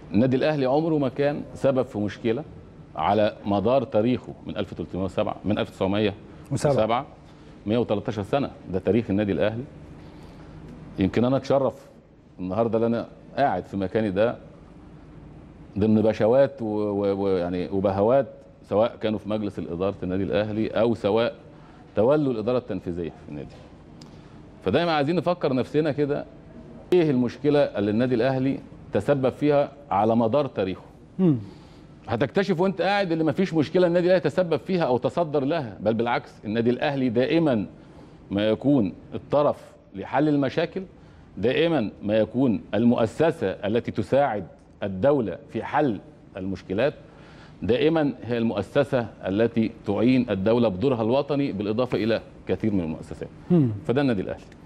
النادي الاهلي عمره ما كان سبب في مشكله على مدار تاريخه من 1307 من 1907 113 سنه ده تاريخ النادي الاهلي يمكن انا اتشرف النهارده اللي انا قاعد في مكاني ده ضمن بشوات ويعني وبهوات سواء كانوا في مجلس الاداره النادي الاهلي او سواء تولوا الاداره التنفيذيه في النادي فدايما عايزين نفكر نفسنا كده ايه المشكله اللي النادي الاهلي تسبب فيها على مدار تاريخه هتكتشف وانت قاعد اللي مفيش مشكله النادي الاهلي تسبب فيها او تصدر لها بل بالعكس النادي الاهلي دائما ما يكون الطرف لحل المشاكل دائما ما يكون المؤسسه التي تساعد الدوله في حل المشكلات دائما هي المؤسسه التي تعين الدوله بدورها الوطني بالاضافه الى كثير من المؤسسات فده النادي الاهلي